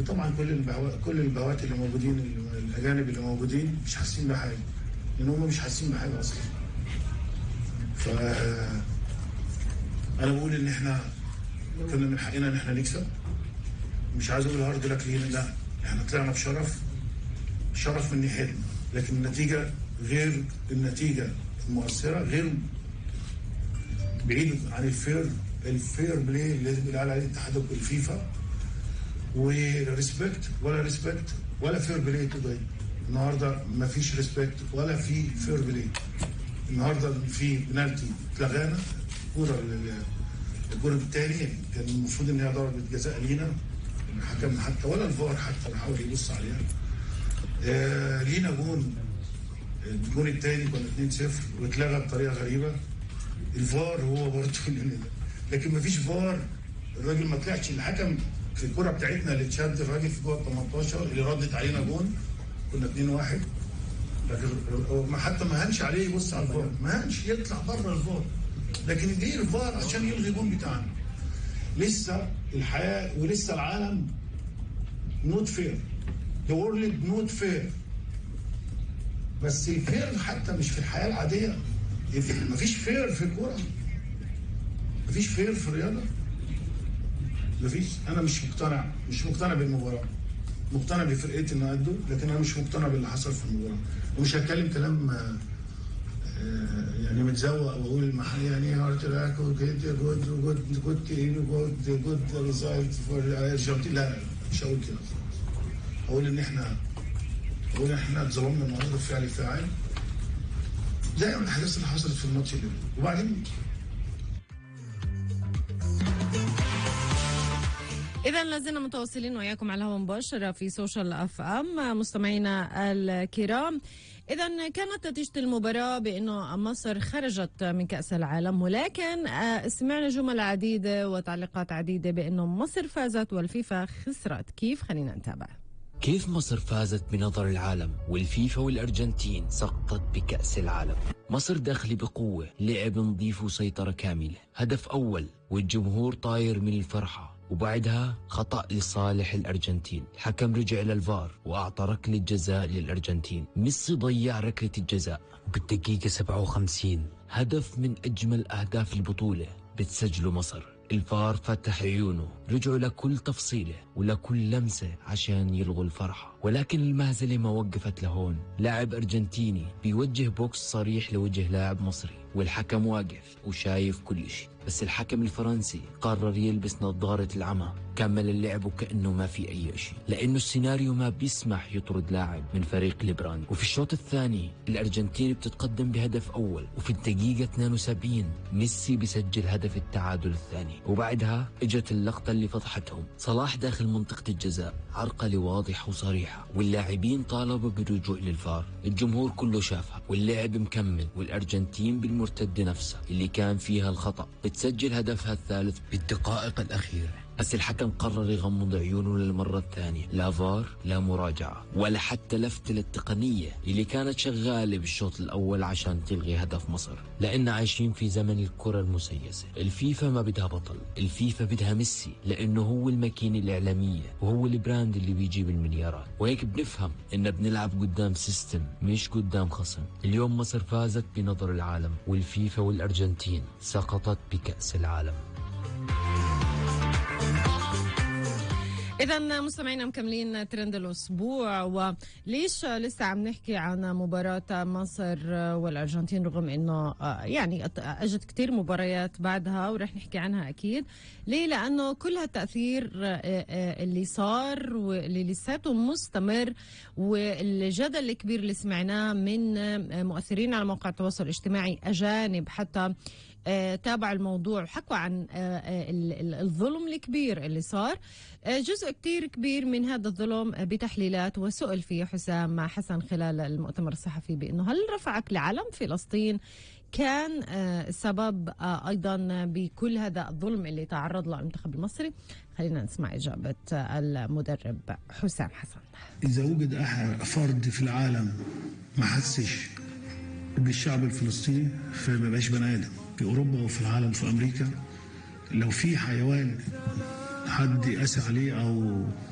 وطبعا كل البهوات كل البهوات اللي موجودين الاجانب اللي موجودين مش حاسين بحاجه لان هم مش حاسين بحاجه اصلا ف انا بقول ان احنا كنا من حقنا ان احنا نكسب مش عايز اقول هارد لك ليه لا احنا طلعنا بشرف شرف من ناحيتنا لكن النتيجه غير النتيجه المؤثره غير بعيد عن الفير الفير بلاي اللي بيقول عليه الاتحاد الفيفا وريسبكت ولا ريسبكت ولا فير بلاي توداي النهارده ما فيش ريسبكت ولا في فير بلاي النهارده في بنالتي اتلغانا الكوره الجول الثاني كان المفروض ان هي ضربه جزاء لينا الحكم حتى ولا الفار حتى حاول يبص عليها آه لينا جون الجون الثاني كان 2-0 واتلغى بطريقه غريبه الفار هو برضه لكن ما فيش فار الراجل ما طلعش الحكم في الكره بتاعتنا اللي اتشد الراجل في جوه ال 18 اللي ردت علينا جون كنا 2 1 لكن ما حتى ما هنش عليه يبص على الفار ما هنش يطلع بره الفار لكن ليه الفار عشان يلغي الجون بتاعنا لسه الحياه ولسه العالم نوت فير ذا وورلد نوت فير بس الفير حتى مش في الحياه العاديه مفيش فير في الكوره مفيش فير في الرياضه مفيش انا مش مقتنع مش مقتنع بالمباراه مقتنع بفرقتي انه قده لكن انا مش مقتنع باللي حصل في المباراه ومش هتكلم كلام آه يعني متزوق واقول المحل يعني هارت راك وجود جود جود جود جود جود ريزلت فور ارجنتين لا لا مش هقول كده هقول ان احنا هقول ان احنا اتظلمنا النهارده فعل فاعل زي الاحداث اللي حصلت في الماتش اللي وبعدين إذا لازلنا متواصلين وياكم على الهواء مباشرة في سوشيال أف أم مستمعينا الكرام إذا كانت نتيجة المباراة بأنه مصر خرجت من كأس العالم ولكن سمعنا جمل عديدة وتعليقات عديدة بأنه مصر فازت والفيفا خسرت كيف خلينا نتابع كيف مصر فازت بنظر العالم والفيفا والأرجنتين سقطت بكأس العالم مصر داخلة بقوة لعب نظيف وسيطرة كاملة هدف أول والجمهور طاير من الفرحة وبعدها خطأ لصالح الأرجنتين الحكم رجع للفار وأعطى ركلة جزاء للأرجنتين ميسي ضيع ركلة الجزاء وبالدقيقة 57 هدف من أجمل أهداف البطولة بتسجله مصر الفار فتح عيونه رجعوا لكل تفصيلة ولكل لمسة عشان يلغوا الفرحة ولكن المهزلة ما وقفت لهون لاعب أرجنتيني بيوجه بوكس صريح لوجه لاعب مصري والحكم واقف وشايف كل شيء بس الحكم الفرنسي قرر يلبس نظارة العمى كمل اللعب وكأنه ما في أي شيء لأنه السيناريو ما بيسمح يطرد لاعب من فريق ليبران وفي الشوط الثاني الأرجنتين بتتقدم بهدف أول وفي الدقيقة 72 ميسي بيسجل هدف التعادل الثاني وبعدها اجت اللقطة اللي فضحتهم صلاح داخل منطقة الجزاء عرقلة واضحة وصريحة واللاعبين طالبوا بالرجوع للفار الجمهور كله شافها واللعب مكمل والأرجنتين بالمرتدة نفسها اللي كان فيها الخطأ بتسجل هدفها الثالث بالدقائق الأخيرة بس الحكم قرر يغمض عيونه للمرة الثانية لا فار لا مراجعة ولا حتى لفتة للتقنية اللي كانت شغالة بالشوط الأول عشان تلغي هدف مصر لأن عايشين في زمن الكرة المسيسة الفيفا ما بدها بطل الفيفا بدها ميسي لأنه هو الماكينة الإعلامية وهو البراند اللي بيجيب المليارات وهيك بنفهم إن بنلعب قدام سيستم مش قدام خصم اليوم مصر فازت بنظر العالم والفيفا والأرجنتين سقطت بكأس العالم إذا مستمعينا مكملين ترند الأسبوع وليش لسه عم نحكي عن مباراة مصر والأرجنتين رغم إنه يعني أجت كتير مباريات بعدها ورح نحكي عنها أكيد ليه؟ لأنه كل هالتأثير اللي صار واللي لساته مستمر والجدل الكبير اللي سمعناه من مؤثرين على مواقع التواصل الاجتماعي أجانب حتى تابع الموضوع وحكوا عن الظلم الكبير اللي صار جزء كتير كبير من هذا الظلم بتحليلات وسئل فيه حسام حسن خلال المؤتمر الصحفي بأنه هل رفعك لعلم فلسطين كان سبب أيضا بكل هذا الظلم اللي تعرض له المنتخب المصري خلينا نسمع إجابة المدرب حسام حسن إذا وجد أحد فرد في العالم ما حسش بالشعب الفلسطيني فما بقاش بني آدم في أوروبا وفي العالم في أمريكا لو في حيوان حد قاسي عليه أو